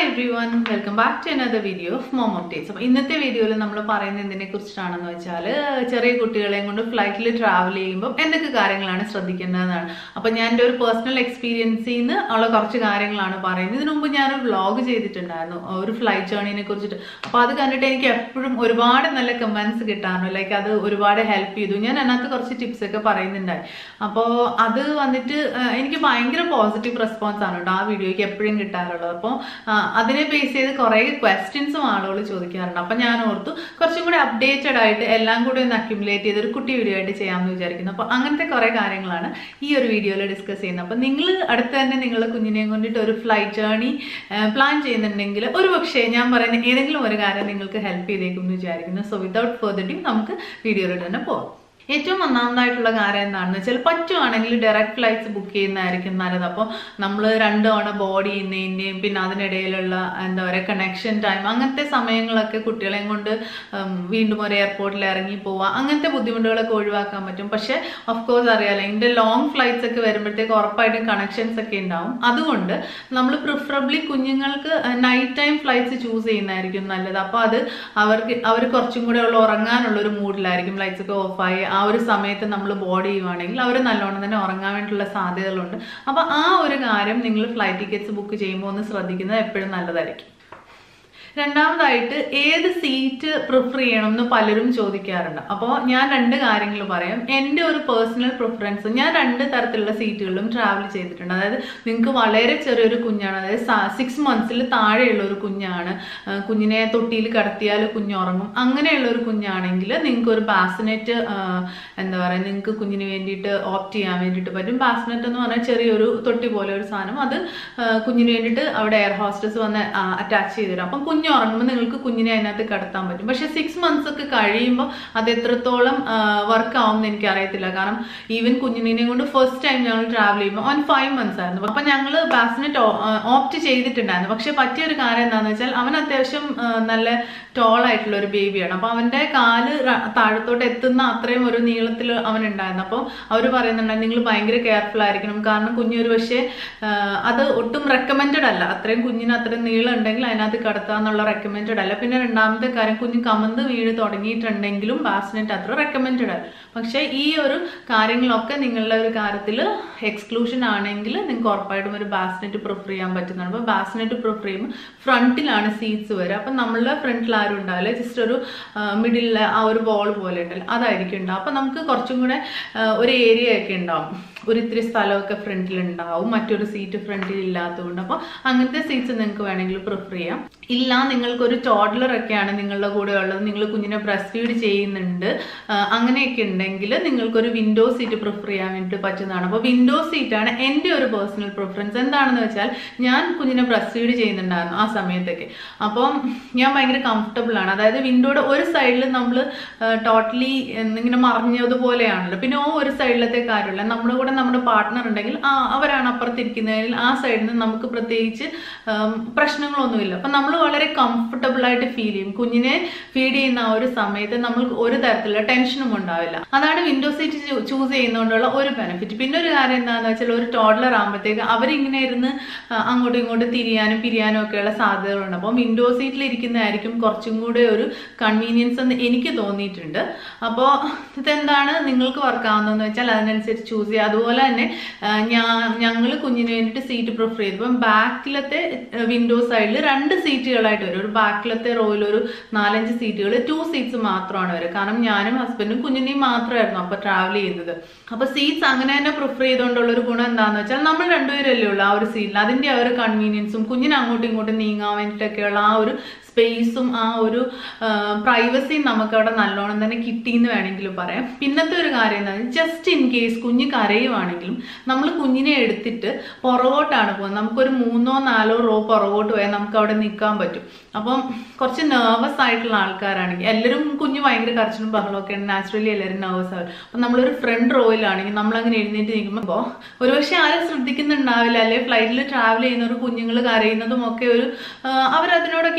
every everyone welcome back to another video of mom updates അപ്പോൾ ഇന്നത്തെ വീഡിയോയിൽ നമ്മൾ പറയുന്നത് എന്തിനെ കുറിച്ചിട്ടാണെന്ന് വെച്ചാൽ ചെറിയ കുട്ടികളെയും കൊണ്ട് ഫ്ലൈറ്റിൽ ട്രാവൽ ചെയ്യുമ്പോൾ എന്തൊക്കെ കാര്യങ്ങളാണ് ശ്രദ്ധിക്കേണ്ടതെന്നാണ് അപ്പോൾ ഞാൻ എൻ്റെ ഒരു പേഴ്സണൽ എക്സ്പീരിയൻസിൽ നിന്ന് ഉള്ള കുറച്ച് കാര്യങ്ങളാണ് പറയുന്നത് ഇതിനു മുമ്പ് ഞാനൊരു വ്ളോഗ് ചെയ്തിട്ടുണ്ടായിരുന്നു ഒരു ഫ്ലൈറ്റ് ജേർണിനെ കുറിച്ചിട്ട് അപ്പോൾ അത് കണ്ടിട്ട് എനിക്ക് എപ്പോഴും ഒരുപാട് നല്ല കമൻസ് കിട്ടാറുണ്ട് ലൈക്ക് അത് ഒരുപാട് ഹെൽപ്പ് ചെയ്തു ഞാൻ അതിനകത്ത് കുറച്ച് ടിപ്സ് ഒക്കെ പറയുന്നുണ്ടായി അപ്പോൾ അത് വന്നിട്ട് ആ, എനിക്ക് ഭയങ്കര പോസിറ്റീവ് റെസ്പോൺസ് ആണ് കേട്ടോ ആ വീഡിയോയ്ക്ക് എപ്പോഴും കിട്ടാറുള്ളത് അപ്പോൾ അതിനെ ബേസ് ചെയ്ത് കുറേ ക്വസ്റ്റ്യൻസും ആളുകൾ ചോദിക്കാറുണ്ട് അപ്പം ഞാൻ ഓർത്തു കുറച്ചും കൂടി അപ്ഡേറ്റഡ് ആയിട്ട് എല്ലാം കൂടി ഒന്ന് അക്യുമുലേറ്റ് ചെയ്ത് ഒരു കുട്ടി വീഡിയോ ആയിട്ട് ചെയ്യാമെന്ന് വിചാരിക്കുന്നു അപ്പോൾ അങ്ങനത്തെ കുറേ കാര്യങ്ങളാണ് ഈ ഒരു വീഡിയോയിൽ ഡിസ്കസ് ചെയ്യുന്നത് അപ്പോൾ നിങ്ങൾ അടുത്ത് തന്നെ നിങ്ങളുടെ കുഞ്ഞിനെയും കൊണ്ടിട്ട് ഒരു ഫ്ലൈറ്റ് ജേർണി പ്ലാൻ ചെയ്യുന്നുണ്ടെങ്കിൽ ഒരു പക്ഷേ ഞാൻ പറയുന്ന ഏതെങ്കിലും ഒരു കാര്യം നിങ്ങൾക്ക് ഹെൽപ്പ് ചെയ്തേക്കും എന്ന് വിചാരിക്കുന്നു സോ വിതൗട്ട് ഫെർദർ ഡ്യൂ നമുക്ക് വീഡിയോയിലോട്ട് തന്നെ പോകാം ഏറ്റവും ഒന്നാമതായിട്ടുള്ള കാര്യം എന്താണെന്ന് വെച്ചാൽ പറ്റുവാണെങ്കിൽ ഡയറക്റ്റ് ഫ്ലൈറ്റ്സ് ബുക്ക് ചെയ്യുന്നതായിരിക്കും നല്ലത് അപ്പോൾ നമ്മൾ രണ്ട് തവണ ബോർഡ് ചെയ്യുന്നതിൻ്റെയും പിന്നെ അതിനിടയിലുള്ള എന്താ പറയുക കണക്ഷൻ ടൈം അങ്ങനത്തെ സമയങ്ങളൊക്കെ കുട്ടികളെയും കൊണ്ട് ഉം, വീണ്ടും ഒരു എയർപോർട്ടിൽ ഇറങ്ങി പോവുക അങ്ങനത്തെ ബുദ്ധിമുട്ടുകളൊക്കെ ഒഴിവാക്കാൻ പറ്റും പക്ഷേ ഓഫ് കോഴ്സ് അറിയാലോ ഇതിൻ്റെ ലോങ് ഫ്ലൈറ്റ്സ് ഒക്കെ വരുമ്പോഴത്തേക്ക് ഉറപ്പായിട്ടും കണക്ഷൻസ് ഒക്കെ ഉണ്ടാവും അതുകൊണ്ട് നമ്മൾ പ്രിഫറബ്ലി കുഞ്ഞുങ്ങൾക്ക് നൈറ്റ് ടൈം ഫ്ലൈറ്റ്സ് ചൂസ് ചെയ്യുന്നതായിരിക്കും നല്ലത് അപ്പോൾ അത് അവർക്ക് അവർ കുറച്ചും കൂടെ ഉള്ള ഉറങ്ങാനുള്ള ഒരു മൂഡിലായിരിക്കും ലൈറ്റ്സ് ഒക്കെ ഓഫായി ആ ഒരു സമയത്ത് നമ്മൾ ബോർഡ് ചെയ്യുവാണെങ്കിൽ അവർ നല്ലോണം തന്നെ ഉറങ്ങാൻ വേണ്ടിയിട്ടുള്ള സാധ്യതകളുണ്ട് അപ്പോൾ ആ ഒരു കാര്യം നിങ്ങൾ ഫ്ലൈറ്റ് ടിക്കറ്റ്സ് ബുക്ക് ചെയ്യുമ്പോൾ ഒന്ന് ശ്രദ്ധിക്കുന്നത് എപ്പോഴും നല്ലതായിരിക്കും രണ്ടാമതായിട്ട് ഏത് സീറ്റ് പ്രിഫർ ചെയ്യണം എന്ന് പലരും ചോദിക്കാറുണ്ട് അപ്പോൾ ഞാൻ രണ്ട് കാര്യങ്ങൾ പറയാം എൻ്റെ ഒരു പേഴ്സണൽ പ്രിഫറൻസ് ഞാൻ രണ്ട് തരത്തിലുള്ള സീറ്റുകളിലും ട്രാവൽ ചെയ്തിട്ടുണ്ട് അതായത് നിങ്ങൾക്ക് വളരെ ചെറിയൊരു കുഞ്ഞാണ് അതായത് സിക്സ് മന്ത്സിൽ താഴെയുള്ള ഒരു കുഞ്ഞാണ് ആ, കുഞ്ഞിനെ തൊട്ടിയിൽ കിടത്തിയാൽ കുഞ്ഞുറങ്ങും അങ്ങനെയുള്ള ഒരു കുഞ്ഞാണെങ്കിൽ നിങ്ങൾക്ക് ഒരു ബാസിനെറ്റ് എന്താ പറയുക നിങ്ങൾക്ക് കുഞ്ഞിന് വേണ്ടിയിട്ട് ഓപ്റ്റ് ചെയ്യാൻ വേണ്ടിയിട്ട് പറ്റും ബാസിനെറ്റ് എന്ന് പറഞ്ഞാൽ ചെറിയൊരു തൊട്ടി പോലെ ഒരു സാധനം അത് ആ, കുഞ്ഞിന് വേണ്ടിയിട്ട് അവിടെ എയർ ഹോസ്റ്റസ് വന്ന് അറ്റാച്ച് ചെയ്ത് തരും അപ്പം കുഞ്ഞ് ഉറങ്ങുമ്പോൾ നിങ്ങൾക്ക് കുഞ്ഞിനെ അതിനകത്ത് കിടത്താൻ പറ്റും പക്ഷെ സിക്സ് മന്ത്സ് ഒക്കെ കഴിയുമ്പോൾ അത് എത്രത്തോളം വർക്ക് ആവും എന്ന് എനിക്ക് അറിയത്തില്ല കാരണം ഈവൻ കുഞ്ഞിനെ കൊണ്ട് ഫസ്റ്റ് ടൈം ഞങ്ങൾ ട്രാവൽ ചെയ്യുമ്പോൾ ഓൺ ഫൈവ് മന്ത്സ് ആയിരുന്നു അപ്പം ഞങ്ങൾ ബാസിനെറ്റ് ഓപ്റ്റ് ചെയ്തിട്ടുണ്ടായിരുന്നു പക്ഷെ പറ്റിയ ഒരു കാര്യം എന്താണെന്ന് വെച്ചാൽ അവൻ അത്യാവശ്യം ആ, നല്ല ടോൾ ആയിട്ടുള്ള ഒരു ബേബിയാണ് അപ്പോൾ അവൻ്റെ കാല് ര- താഴത്തോട്ട് എത്തുന്ന അത്രയും ഒരു നീളത്തിൽ അവൻ ഉണ്ടായിരുന്നു അപ്പോൾ അവർ പറയുന്നുണ്ടായിരുന്നു നിങ്ങൾ ഭയങ്കര കെയർഫുൾ ആയിരിക്കണം കാരണം കുഞ്ഞൊരു പക്ഷേ ആ, അത് ഒട്ടും റെക്കമെൻഡഡ് അല്ല അത്രയും കുഞ്ഞിന് അത്രയും നീളം ഉണ്ടെങ്കിൽ അതിനകത്ത് കിടത്തുക എന്നുള്ള റെക്കമെൻഡഡ് അല്ല പിന്നെ രണ്ടാമത്തെ കാര്യം കുഞ്ഞ് കമന്ത് വീട് തുടങ്ങിയിട്ടുണ്ടെങ്കിലും ബാസിനെറ്റ് അത്ര റെക്കമെൻഡഡ് അല്ല പക്ഷേ ഈ ഒരു കാര്യങ്ങളൊക്കെ നിങ്ങളുടെ ഒരു കാര്യത്തിൽ എക്സ്ക്ലൂഷൻ ആണെങ്കിൽ നിങ്ങൾക്ക് ഉറപ്പായിട്ടും ഒരു ബാസിനെറ്റ് പ്രിഫർ ചെയ്യാൻ പറ്റുന്നതാണ് അപ്പോൾ ബാസിനെറ്റ് പ്രിഫർ ചെയ്യുമ്പോൾ ഫ്രണ്ടിലാണ് സീറ്റ്സ് വരിക അപ്പം നമ്മളുടെ ഫ്രണ്ടിൽ ആരും ഉണ്ടാവില്ല ജസ്റ്റ് ഒരു മിഡിലിൽ ആ ഒരു ബോൾ പോലെ ഉണ്ടല്ലോ അതായിരിക്കും ഉണ്ടാവും അപ്പം നമുക്ക് കുറച്ചും കൂടെ ആ, ഒരു ഏരിയ ഒക്കെ ഉണ്ടാവും ഒരു ഇത്തിരി സ്ഥലമൊക്കെ ഫ്രണ്ടിൽ ഉണ്ടാവും മറ്റൊരു സീറ്റ് ഫ്രണ്ടിൽ ഇല്ലാത്തതുകൊണ്ട് അപ്പോൾ അങ്ങനത്തെ സീറ്റ്സ് നിങ്ങൾക്ക് വേണമെങ്കിൽ പ്രിഫർ ചെയ്യാം ഇല്ല നിങ്ങൾക്കൊരു ടോഡ്ലർ ഒക്കെയാണ് നിങ്ങളുടെ കൂടെ ഉള്ളത് നിങ്ങൾ കുഞ്ഞിനെ ബ്രസ്റ്റ് ഫീഡ് ചെയ്യുന്നുണ്ട് ആ, അങ്ങനെയൊക്കെ ഉണ്ടെങ്കിൽ നിങ്ങൾക്കൊരു വിൻഡോ സീറ്റ് പ്രിഫർ ചെയ്യാൻ വേണ്ടിയിട്ട് പറ്റുന്നതാണ് അപ്പോൾ വിൻഡോ സീറ്റാണ് എൻ്റെ ഒരു പേഴ്സണൽ പ്രിഫറൻസ് എന്താണെന്ന് വെച്ചാൽ ഞാൻ കുഞ്ഞിനെ ബ്രസ്റ്റ് ഫീഡ് ചെയ്യുന്നുണ്ടായിരുന്നു ആ സമയത്തൊക്കെ അപ്പം ഞാൻ ഭയങ്കര കംഫർട്ടബിൾ ആണ് അതായത് വിൻഡോയുടെ ഒരു സൈഡിൽ നമ്മൾ ടോട്ടലി ഇങ്ങനെ മറിഞ്ഞതുപോലെയാണല്ലോ പിന്നെ ഓ ഒരു സൈഡിലത്തെ കാര്യമില്ല നമ്മുടെ കൂടെ നമ്മുടെ പാർട്ട്ണർ ഉണ്ടെങ്കിൽ ആ അവരാണ് അപ്പുറത്തിരിക്കുന്നതിൽ ആ സൈഡിൽ നിന്ന് നമുക്ക് പ്രത്യേകിച്ച് ഉം, പ്രശ്നങ്ങളൊന്നുമില്ല അപ്പം നമ്മൾ വളരെ കംഫർട്ടബിൾ ആയിട്ട് ഫീൽ ചെയ്യും കുഞ്ഞിനെ ഫീഡ് ചെയ്യുന്ന ആ ഒരു സമയത്ത് നമ്മൾക്ക് ഒരു തരത്തിലുള്ള ടെൻഷനും ഉണ്ടാവില്ല അതാണ് വിൻഡോ സീറ്റ് ചൂസ് ചെയ്യുന്നതുകൊണ്ടുള്ള ഒരു ബെനിഫിറ്റ് പിന്നെ ഒരു കാര്യം എന്താണെന്ന് വെച്ചാൽ ഒരു ടോഡ്ലർ ആകുമ്പോഴത്തേക്ക് അവരിങ്ങനെ ഇരുന്ന് ആ, അങ്ങോട്ടും ഇങ്ങോട്ടും തിരിയാനും പിരിയാനും ഒക്കെയുള്ള സാധ്യതകളുണ്ട് അപ്പം വിൻഡോ സീറ്റിൽ ഇരിക്കുന്നതായിരിക്കും കുറച്ചും കൂടെ ഒരു കൺവീനിയൻസ് എന്ന് എനിക്ക് തോന്നിയിട്ടുണ്ട് അപ്പോൾ ഇതെന്താണ് നിങ്ങൾക്ക് വർക്ക് ആവുന്നതെന്ന് വെച്ചാൽ അതിനനുസരിച്ച് ചൂസ് ചെയ്യുക അതുപോലെ തന്നെ ഞാൻ ഞങ്ങൾ കുഞ്ഞിന് വേണ്ടിയിട്ട് സീറ്റ് പ്രിഫർ ചെയ്തു ഇപ്പം ബാക്കിലത്തെ വിൻഡോ സൈഡിൽ രണ്ട് സീറ്റുകളായിട്ട് വരും ഒരു ബാക്കിലത്തെ റോയിൽ ഒരു നാലഞ്ച് സീറ്റുകൾ ടു സീറ്റ്സ് മാത്രമാണ് വരിക കാരണം ഞാനും ഹസ്ബൻഡും കുഞ്ഞിനെയും മാത്രമായിരുന്നു അപ്പോൾ ട്രാവൽ ചെയ്തത് അപ്പോൾ സീറ്റ്സ് അങ്ങനെ തന്നെ പ്രിഫർ ചെയ്തുകൊണ്ടുള്ള ഒരു ഗുണം എന്താണെന്ന് വെച്ചാൽ നമ്മൾ രണ്ടുപേരല്ലേ ഉള്ളൂ ആ ഒരു സീറ്റിൽ അതിൻ്റെ ആ ഒരു കൺവീനിയൻസും കുഞ്ഞിന് അങ്ങോട്ടും ഇങ്ങോട്ടും നീങ്ങാൻ വേണ്ടിയിട്ടൊക്കെയുള്ള ആ ഒരു സ്പേസും ആ ഒരു പ്രൈവസിയും നമുക്ക് അവിടെ നല്ലോണം തന്നെ കിട്ടിയെന്ന് വേണമെങ്കിലും പറയാം പിന്നത്തെ ഒരു കാര്യം എന്താണ് ജസ്റ്റ് ഇൻ കേസ് കുഞ്ഞ് കരയുവാണെങ്കിലും നമ്മൾ കുഞ്ഞിനെ എടുത്തിട്ട് പുറകോട്ടാണ് പോകുന്നത് നമുക്കൊരു മൂന്നോ നാലോ റോ പുറകോട്ട് പോയാൽ നമുക്ക് അവിടെ നിൽക്കാൻ പറ്റും അപ്പം കുറച്ച് നെർവസ് ആയിട്ടുള്ള ആൾക്കാരാണെങ്കിൽ എല്ലാവരും കുഞ്ഞ് ഭയങ്കര കരച്ചിലും ബഹളമൊക്കെ ആണ് നാച്ചുറലി എല്ലാവരും നെർവസ് ആവും അപ്പം നമ്മളൊരു ഫ്രണ്ട് റോയിലാണെങ്കിൽ നമ്മളങ്ങനെ എഴുന്നേറ്റ് നിൽക്കുമ്പോൾ ഒരുപക്ഷെ ആരും ശ്രദ്ധിക്കുന്നുണ്ടാവില്ല അല്ലെങ്കിൽ ഫ്ലൈറ്റിൽ ട്രാവൽ ചെയ്യുന്നവർ കുഞ്ഞുങ്ങൾ കരയുന്നതും ഒക്കെ ഒരു ആ, അവരതിനോടൊക്കെ ഈ-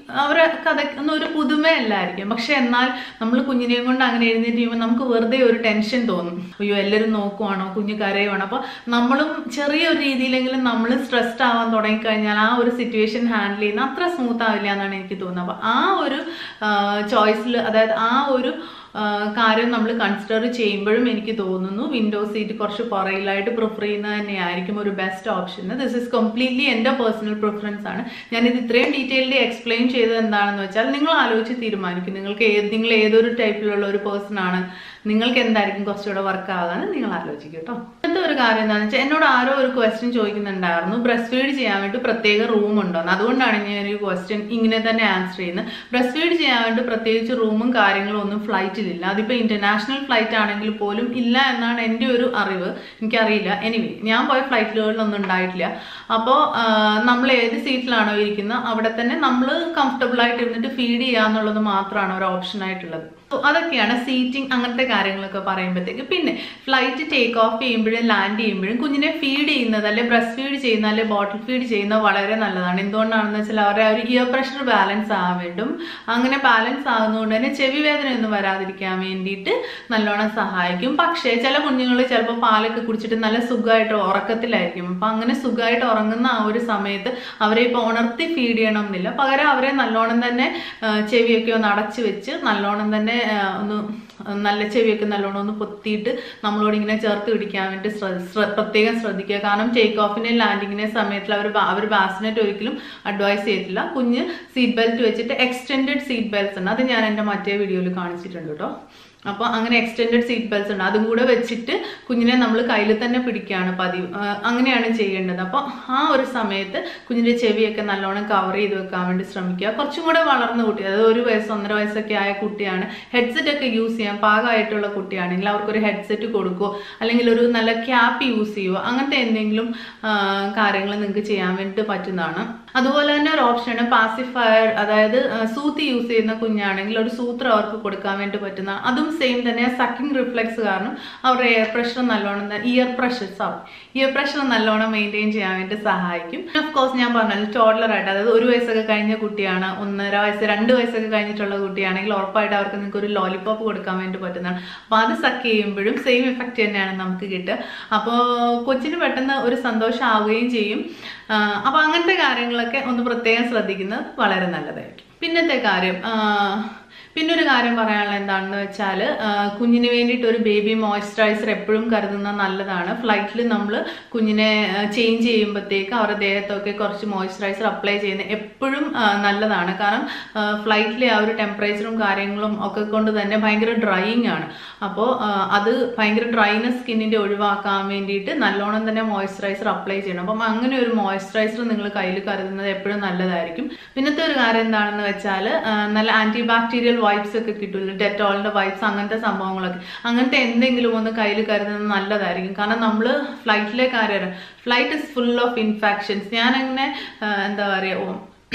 അവരെ കഥ ഒന്നും ഒരു പുതുമയല്ലായിരിക്കും പക്ഷെ എന്നാൽ നമ്മൾ കുഞ്ഞിനെയും കൊണ്ട് അങ്ങനെ എഴുന്നേറ്റ് ചെയ്യുമ്പോൾ നമുക്ക് വെറുതെ ഒരു ടെൻഷൻ തോന്നും അയ്യോ എല്ലാവരും നോക്കുവാണോ കുഞ്ഞ് കരയുവാണോ അപ്പോൾ നമ്മളും ചെറിയൊരു രീതിയിലെങ്കിലും നമ്മൾ സ്ട്രെസ്ഡ് ആവാൻ തുടങ്ങിക്കഴിഞ്ഞാൽ ആ ഒരു സിറ്റുവേഷൻ ഹാൻഡിൽ ചെയ്യുന്ന അത്ര സ്മൂത്ത് ആവില്ല എന്നാണ് എനിക്ക് തോന്നുന്നത് അപ്പോൾ ആ ഒരു ചോയ്സിൽ അതായത് ആ ഒരു ആ, കാര്യം നമ്മൾ കൺസിഡർ ചെയ്യുമ്പോഴും എനിക്ക് തോന്നുന്നു വിൻഡോ സീറ്റ് കുറച്ച് പുറയിലായിട്ട് പ്രിഫർ ചെയ്യുന്നത് തന്നെയായിരിക്കും ഒരു best option this is completely എൻ്റെ പേഴ്സണൽ പ്രിഫറൻസ് ആണ് ഞാനിത് ഇത്രയും ഡീറ്റെയിൽഡ് എക്സ്പ്ലെയിൻ ചെയ്തത് എന്താണെന്ന് വെച്ചാൽ നിങ്ങൾ ആലോചിച്ച് തീരുമാനിക്കും നിങ്ങൾക്ക് ഏത് നിങ്ങൾ ഏതൊരു ടൈപ്പിലുള്ള ഒരു പേഴ്സൺ ആണ് നിങ്ങൾക്ക് എന്തായിരിക്കും കുറച്ചുകൂടെ വർക്ക് ആകാന്ന് നിങ്ങൾ ആലോചിക്കും കേട്ടോ ഇന്നത്തെ ഒരു കാര്യം എന്താണെന്ന് വെച്ചാൽ എന്നോട് ആരോ ഒരു ക്വസ്റ്റ്യൻ ചോദിക്കുന്നുണ്ടായിരുന്നു ബ്രസ്റ്റ് ഫീഡ് ചെയ്യാൻ വേണ്ടി പ്രത്യേക റൂം ഉണ്ടോ എന്ന് അതുകൊണ്ടാണ് ഞാൻ ഈ ക്വസ്റ്റ്യൻ ഇങ്ങനെ തന്നെ ആൻസർ ചെയ്യുന്നത് ബ്രസ്റ്റ് ഫീഡ് ചെയ്യാൻ വേണ്ടി പ്രത്യേകിച്ച് റൂമും കാര്യങ്ങളും ഒന്നും ഫ്ലൈറ്റിലില്ല അതിപ്പോൾ ഇന്റർനാഷണൽ ഫ്ലൈറ്റ് ആണെങ്കിൽ പോലും ഇല്ല എന്നാണ് എൻ്റെ ഒരു അറിവ് എനിക്കറിയില്ല എനിവേ ഞാൻ പോയ ഫ്ലൈറ്റുകളിലൊന്നും ഉണ്ടായിട്ടില്ല അപ്പോൾ നമ്മൾ ഏത് സീറ്റിലാണോ ഇരിക്കുന്നത് അവിടെ തന്നെ നമ്മൾ കംഫർട്ടബിൾ ആയിട്ട് ഇരുന്നിട്ട് ഫീഡ് ചെയ്യുക എന്നുള്ളത് മാത്രമാണ് ഒരു ഓപ്ഷൻ ആയിട്ടുള്ളത് So അതൊക്കെയാണ് സീറ്റിംഗ് അങ്ങനത്തെ കാര്യങ്ങളൊക്കെ പറയുമ്പോഴത്തേക്ക് പിന്നെ ഫ്ലൈറ്റ് ടേക്ക് ഓഫ് ചെയ്യുമ്പോഴും ലാൻഡ് ചെയ്യുമ്പോഴും കുഞ്ഞിനെ ഫീഡ് ചെയ്യുന്നത് അല്ലെ ബ്രസ്റ്റ് ഫീഡ് ചെയ്യുന്ന അല്ലെ ബോട്ടിൽ ഫീഡ് ചെയ്യുന്നത് വളരെ നല്ലതാണ് എന്തുകൊണ്ടാണെന്ന് വെച്ചാൽ അവരുടെ ആ ഒരു ഇയർ പ്രഷർ ബാലൻസ് ആവാൻ വേണ്ടും അങ്ങനെ ബാലൻസ് ആകുന്നതുകൊണ്ട് തന്നെ ചെവി വേദനയൊന്നും വരാതിരിക്കാൻ വേണ്ടിയിട്ട് നല്ലോണം സഹായിക്കും പക്ഷേ ചില കുഞ്ഞുങ്ങൾ ചിലപ്പോൾ പാലൊക്കെ കുടിച്ചിട്ട് നല്ല സുഖമായിട്ട് ഉറക്കത്തിലായിരിക്കും അപ്പം അങ്ങനെ സുഖമായിട്ട് ഉറങ്ങുന്ന ആ ഒരു സമയത്ത് അവരെ ഇപ്പോൾ ഉണർത്തി ഫീഡ് ചെയ്യണം എന്നില്ല പകരം അവരെ നല്ലോണം തന്നെ ആ, ചെവിയൊക്കെ ഒന്ന് അടച്ചു വെച്ച് നല്ലോണം തന്നെ ആ, ഒന്ന് നല്ല ചെവിയൊക്കെ നല്ലോണം ഒന്ന് പൊത്തിയിട്ട് നമ്മളോട് ഇങ്ങനെ ചേർത്ത് പിടിക്കാൻ വേണ്ടി ശ്ര- ശ്ര- പ്രത്യേകം ശ്രദ്ധിക്കുക കാരണം ടേക്ക് ഓഫിനെ ലാൻഡിങ്ങിനെ സമയത്തിൽ അവർ അവർ ബാസിനെറ്റ് ഒരിക്കലും അഡ്വൈസ് ചെയ്തിട്ടില്ല കുഞ്ഞ് സീറ്റ് ബെൽറ്റ് വെച്ചിട്ട് എക്സ്റ്റെൻഡഡ് സീറ്റ് ബെൽറ്റ്സ് ഉണ്ട് അത് ഞാൻ എൻ്റെ മറ്റേ വീഡിയോയിൽ കാണിച്ചിട്ടുണ്ട് കേട്ടോ അപ്പോൾ അങ്ങനെ എക്സ്റ്റെൻഡഡ് സീറ്റ് ബെൽറ്റ്സ് ഉണ്ട് അതും കൂടെ വെച്ചിട്ട് കുഞ്ഞിനെ നമ്മൾ കയ്യിൽ തന്നെ പിടിക്കുകയാണ് പതിവ് ആ, അങ്ങനെയാണ് ചെയ്യേണ്ടത് അപ്പോൾ ആ ഒരു സമയത്ത് കുഞ്ഞിൻ്റെ ചെവിയൊക്കെ നല്ലോണം കവർ ചെയ്ത് വെക്കാൻ വേണ്ടി ശ്രമിക്കുക കുറച്ചും കൂടെ വളർന്ന കുട്ടി അതായത് ഒരു വയസ്സ് ഒന്നര വയസ്സൊക്കെ ആയ കുട്ടിയാണ് ഹെഡ്സെറ്റ് ഒക്കെ യൂസ് ചെയ്യാൻ പാകമായിട്ടുള്ള കുട്ടിയാണെങ്കിൽ അവർക്കൊരു ഹെഡ്സെറ്റ് കൊടുക്കുകയോ അല്ലെങ്കിൽ ഒരു നല്ല ക്യാപ്പ് യൂസ് ചെയ്യുമോ അങ്ങനത്തെ എന്തെങ്കിലും കാര്യങ്ങൾ നിങ്ങൾക്ക് ചെയ്യാൻ വേണ്ടിയിട്ട് പറ്റുന്നതാണ് അതുപോലെ തന്നെ ഒരു ഓപ്ഷനാണ് പാസിഫയർ അതായത് സൂത്ത് യൂസ് ചെയ്യുന്ന കുഞ്ഞാണെങ്കിൽ ഒരു സൂത്രം അവർക്ക് കൊടുക്കാൻ വേണ്ടി പറ്റുന്ന അതും സെയിം തന്നെ സക്കിംഗ് റിഫ്ലെക്സ് കാരണം അവരുടെ എയർ പ്രഷർ നല്ലോണം ear pressure sorry ear pressure നല്ലോണം മെയിൻറ്റെയിൻ ചെയ്യാൻ വേണ്ടി സഹായിക്കും ഓഫ് കോഴ്സ് ഞാൻ പറഞ്ഞാൽ ടോഡലർ ആയിട്ട് അതായത് ഒരു വയസ്സൊക്കെ കഴിഞ്ഞ കുട്ടിയാണ് ഒന്നര വയസ്സ് രണ്ട് വയസ്സൊക്കെ കഴിഞ്ഞിട്ടുള്ള കുട്ടിയാണെങ്കിൽ ഉറപ്പായിട്ട് അവർക്ക് നിങ്ങൾക്ക് ഒരു ലോലിപോപ്പ് കൊടുക്കാൻ വേണ്ടി പറ്റുന്നതാണ് അപ്പോൾ അത് സക്ക് ചെയ്യുമ്പോഴും സെയിം എഫക്റ്റ് തന്നെയാണ് നമുക്ക് കിട്ടുക അപ്പോൾ കൊച്ചിന് പെട്ടെന്ന് ഒരു സന്തോഷം ആവുകയും ചെയ്യും അപ്പോൾ അങ്ങനത്തെ കാര്യങ്ങളൊക്കെ ഒന്ന് പ്രത്യേകം ശ്രദ്ധിക്കുന്നത് വളരെ നല്ലതായിരിക്കും പിന്നത്തെ കാര്യം ആ, പിന്നെ ഒരു കാര്യം പറയാനുള്ള എന്താണെന്ന് വെച്ചാൽ കുഞ്ഞിന് വേണ്ടിയിട്ട് ഒരു ബേബി മോയ്സ്ചറൈസർ എപ്പോഴും കരുതുന്നത് നല്ലതാണ് ഫ്ലൈറ്റിൽ നമ്മൾ കുഞ്ഞിനെ ചേഞ്ച് ചെയ്യുമ്പോഴത്തേക്ക് അവരുടെ ദേഹത്തൊക്കെ കുറച്ച് മോയ്സ്ചറൈസർ അപ്ലൈ ചെയ്യുന്നത് എപ്പോഴും ആ, നല്ലതാണ് കാരണം ഫ്ലൈറ്റിലെ ആ ഒരു ടെമ്പറേച്ചറും കാര്യങ്ങളും ഒക്കെ കൊണ്ട് തന്നെ ഭയങ്കര ഡ്രൈയിങ് ആണ് അപ്പോൾ അത് ഭയങ്കര ഡ്രൈനെസ് സ്കിന്നിൻ്റെ ഒഴിവാക്കാൻ വേണ്ടിയിട്ട് നല്ലോണം തന്നെ മോയ്സ്ചറൈസർ അപ്ലൈ ചെയ്യണം അപ്പം അങ്ങനെ ഒരു മോയ്സ്ചറൈസർ നിങ്ങൾ കയ്യിൽ കരുതുന്നത് എപ്പോഴും നല്ലതായിരിക്കും പിന്നത്തെ ഒരു കാര്യം എന്താണെന്ന് വെച്ചാൽ നല്ല ആന്റി ബാക്ടീരിയൽ വൈബ്സ് ഒക്കെ കിട്ടുമല്ലോ ഡെറ്റോളിന്റെ വൈബ്സ് അങ്ങനത്തെ സംഭവങ്ങളൊക്കെ അങ്ങനത്തെ എന്തെങ്കിലും ഒന്ന് കയ്യിൽ കരുതുന്നത് നല്ലതായിരിക്കും കാരണം നമ്മൾ ഫ്ലൈറ്റിലെ കാര്യം flight is full of infections ഞാനങ്ങനെ ആ, എന്താ പറയുക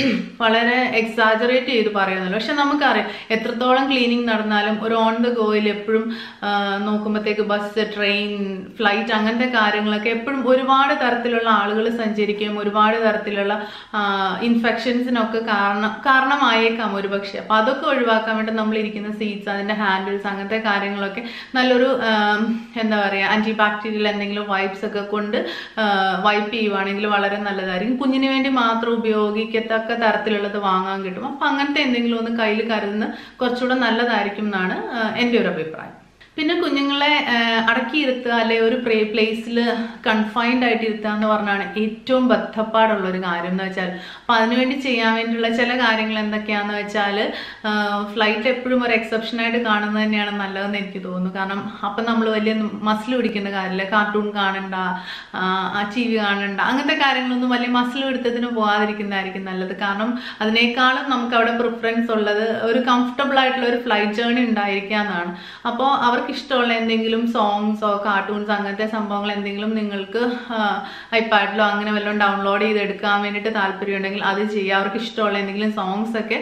വളരെ എക്സാജറേറ്റ് ചെയ്ത് പറയുന്നല്ലോ പക്ഷെ നമുക്കറിയാം എത്രത്തോളം ക്ലീനിങ് നടന്നാലും ഒരു ഓൺ ദ ഗോയിൽ എപ്പോഴും നോക്കുമ്പോഴത്തേക്ക് ബസ് ട്രെയിൻ ഫ്ലൈറ്റ് അങ്ങനത്തെ കാര്യങ്ങളൊക്കെ എപ്പോഴും ഒരുപാട് തരത്തിലുള്ള ആളുകൾ സഞ്ചരിക്കുകയും ഒരുപാട് തരത്തിലുള്ള ഇൻഫെക്ഷൻസിനൊക്കെ കാരണം കാരണമായേക്കാം ഒരുപക്ഷെ അപ്പോൾ അതൊക്കെ ഒഴിവാക്കാൻ വേണ്ടി നമ്മൾ ഇരിക്കുന്ന സീറ്റ്സ് അതിൻ്റെ ഹാൻഡിൽസ് അങ്ങനത്തെ കാര്യങ്ങളൊക്കെ നല്ലൊരു ആ, എന്താ പറയുക ആൻറ്റി ബാക്ടീരിയൽ എന്തെങ്കിലും വൈപ്സ് ഒക്കെ കൊണ്ട് വൈപ്പ് ചെയ്യുവാണെങ്കിൽ വളരെ നല്ലതായിരിക്കും കുഞ്ഞിന് വേണ്ടി മാത്രം ഉപയോഗിക്കത്തക്ക തരത്തിലുള്ളത് വാങ്ങാൻ കിട്ടും അപ്പം അങ്ങനത്തെ എന്തെങ്കിലും ഒന്ന് കയ്യിൽ കരുതുന്ന കുറച്ചുകൂടെ നല്ലതായിരിക്കും എന്നാണ് ആ, എൻ്റെ ഒരു അഭിപ്രായം പിന്നെ കുഞ്ഞുങ്ങളെ ആ, അടക്കിയിരുത്തുക അല്ലെ ഒരു പ്ലേ പ്ലേസിൽ കൺഫൈൻഡ് ആയിട്ട് ഇരുത്തുക എന്ന് പറഞ്ഞാണ് ഏറ്റവും ബദ്ധപ്പാടുള്ള ഒരു കാര്യം എന്ന് വെച്ചാൽ അപ്പം അതിനുവേണ്ടി ചെയ്യാൻ വേണ്ടിയുള്ള ചില കാര്യങ്ങൾ എന്തൊക്കെയാന്ന് വെച്ചാൽ ഫ്ലൈറ്റ് എപ്പോഴും ഒരു എക്സെപ്ഷൻ ആയിട്ട് കാണുന്നത് തന്നെയാണ് നല്ലതെന്ന് എനിക്ക് തോന്നുന്നു കാരണം അപ്പം നമ്മൾ വലിയ മസിൽ പിടിക്കേണ്ട കാര്യമില്ല കാർട്ടൂൺ കാണണ്ട ആ ടി വി കാണണ്ട അങ്ങനത്തെ കാര്യങ്ങളൊന്നും വലിയ മസിൽ പിടുത്തത്തിന് പോകാതിരിക്കുന്നതായിരിക്കും നല്ലത് കാരണം അതിനേക്കാളും നമുക്ക് അവിടെ പ്രിഫറൻസ് ഉള്ളത് ഒരു കംഫർട്ടബിൾ ആയിട്ടുള്ള ഒരു ഫ്ലൈറ്റ് ജേർണി ഉണ്ടായിരിക്കുക എന്നാണ് അപ്പോൾ അവർക്ക് അവർക്ക് ഇഷ്ടമുള്ള എന്തെങ്കിലും സോങ്സോ കാർട്ടൂൺസ് അങ്ങനത്തെ സംഭവങ്ങൾ എന്തെങ്കിലും നിങ്ങൾക്ക് ഐപാഡിലോ അങ്ങനെ വല്ലതും ഡൗൺലോഡ് ചെയ്തെടുക്കാൻ വേണ്ടിയിട്ട് താല്പര്യമുണ്ടെങ്കിൽ അത് ചെയ്യുക അവർക്ക് ഇഷ്ടമുള്ള എന്തെങ്കിലും സോങ്സ് ഒക്കെ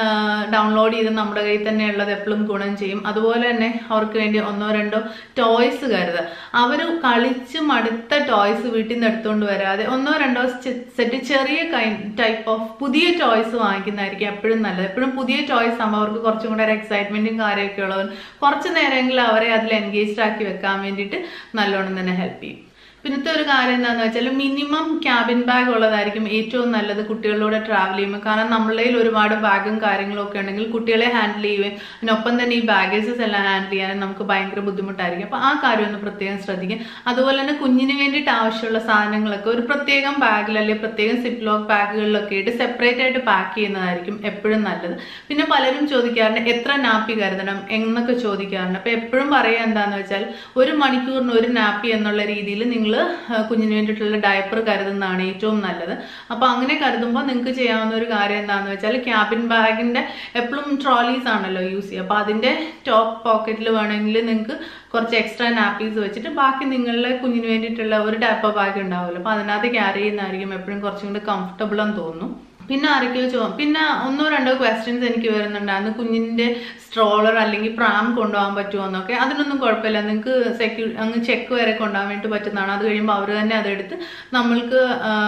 ഡൗൺലോഡ് ചെയ്ത് നമ്മുടെ കയ്യിൽ തന്നെ ഉള്ളത് എപ്പോഴും ഗുണം ചെയ്യും അതുപോലെ തന്നെ അവർക്ക് വേണ്ടി ഒന്നോ രണ്ടോ ടോയ്സ് കരുതുക അവർ കളിച്ച് മടുത്ത ടോയ്സ് വീട്ടിൽ നിന്ന് എടുത്തുകൊണ്ട് വരാതെ ഒന്നോ രണ്ടോ സെറ്റ് ചെറിയ ടൈപ്പ് ഓഫ് പുതിയ ടോയ്സ് വാങ്ങിക്കുന്നതായിരിക്കും എപ്പോഴും നല്ലത് എപ്പോഴും പുതിയ ടോയ്സ് ആകുമ്പോൾ അവർക്ക് കുറച്ചും കൂടെ ഒരു എക്സൈറ്റ്മെന്റും കാര്യമൊക്കെ ഉള്ളവർ കുറച്ച് നേരമെങ്കിലും അവരെ അതിൽ എൻഗേജ്ഡ് ആക്കി വെക്കാൻ വേണ്ടിയിട്ട് നല്ലോണം തന്നെ ഹെൽപ്പ് ചെയ്യും പിന്നത്തെ ഒരു കാര്യം എന്താണെന്ന് വെച്ചാൽ മിനിമം ക്യാബിൻ ബാഗ് ഉള്ളതായിരിക്കും ഏറ്റവും നല്ലത് കുട്ടികളിലൂടെ ട്രാവൽ ചെയ്യുമ്പോൾ കാരണം നമ്മളുടെ കയ്യിൽ ഒരുപാട് ബാഗും കാര്യങ്ങളും ഒക്കെ ഉണ്ടെങ്കിൽ കുട്ടികളെ ഹാൻഡിൽ ചെയ്യുകയും അതിനൊപ്പം തന്നെ ഈ ബാഗേജസ് എല്ലാം ഹാൻഡിൽ ചെയ്യാനും നമുക്ക് ഭയങ്കര ബുദ്ധിമുട്ടായിരിക്കും അപ്പോൾ ആ കാര്യം ഒന്ന് പ്രത്യേകം ശ്രദ്ധിക്കുക അതുപോലെ തന്നെ കുഞ്ഞിന് വേണ്ടിയിട്ട് ആവശ്യമുള്ള സാധനങ്ങളൊക്കെ ഒരു പ്രത്യേകം ബാഗിൽ അല്ലെങ്കിൽ പ്രത്യേകം സിപ്പ് ലോക്ക് ബാഗുകളിലൊക്കെ ആയിട്ട് സെപ്പറേറ്റ് ആയിട്ട് പാക്ക് ചെയ്യുന്നതായിരിക്കും എപ്പോഴും നല്ലത് പിന്നെ പലരും ചോദിക്കാറുണ്ട് എത്ര നാപ്പി കരുതണം എന്നൊക്കെ ചോദിക്കാറുണ്ട് അപ്പോൾ എപ്പോഴും പറയുക എന്താണെന്ന് വെച്ചാൽ ഒരു മണിക്കൂറിന് ഒരു നാപ്പി എന്നുള്ള രീതിയിൽ നിങ്ങൾ കുഞ്ഞിന് വേണ്ടിയിട്ടുള്ള ഡയപ്പർ കരുതുന്നതാണ് ഏറ്റവും നല്ലത് അപ്പോൾ അങ്ങനെ കരുതുമ്പോൾ നിങ്ങൾക്ക് ചെയ്യാവുന്ന ഒരു കാര്യം എന്താണെന്ന് വെച്ചാൽ ക്യാബിൻ ബാഗിൻ്റെ എപ്പോഴും ട്രോളീസ് ആണല്ലോ യൂസ് ചെയ്യുക അപ്പോൾ അതിൻ്റെ ടോപ്പ് പോക്കറ്റിൽ വേണമെങ്കിൽ നിങ്ങൾക്ക് കുറച്ച് എക്സ്ട്രാ നാപ്പീസ് വെച്ചിട്ട് ബാക്കി നിങ്ങളുടെ കുഞ്ഞിന് വേണ്ടിയിട്ടുള്ള ഒരു ഡയപ്പർ ബാഗ് ഉണ്ടാവുമല്ലോ അപ്പോൾ അതിനകത്ത് ക്യാരി ചെയ്യുന്നതായിരിക്കും എപ്പോഴും കുറച്ചും കൂടി കംഫർട്ടബിൾ എന്ന് തോന്നുന്നു പിന്നെ ആരൊക്കെയോ ചോ പിന്നെ ഒന്നോ രണ്ടോ ക്വസ്റ്റ്യൻസ് എനിക്ക് വരുന്നുണ്ടായിരുന്നു കുഞ്ഞിന്റെ സ്ട്രോളർ അല്ലെങ്കിൽ പ്രാം കൊണ്ടുപോകാൻ പറ്റുമോ എന്നൊക്കെ അതിനൊന്നും കുഴപ്പമില്ല നിങ്ങൾക്ക് സെക്യൂ അങ്ങ് ചെക്ക് വരെ കൊണ്ടുപോകാൻ വേണ്ടി പറ്റുന്നതാണ് അത് കഴിയുമ്പോൾ അവർ തന്നെ അതെടുത്ത് നമ്മൾക്ക്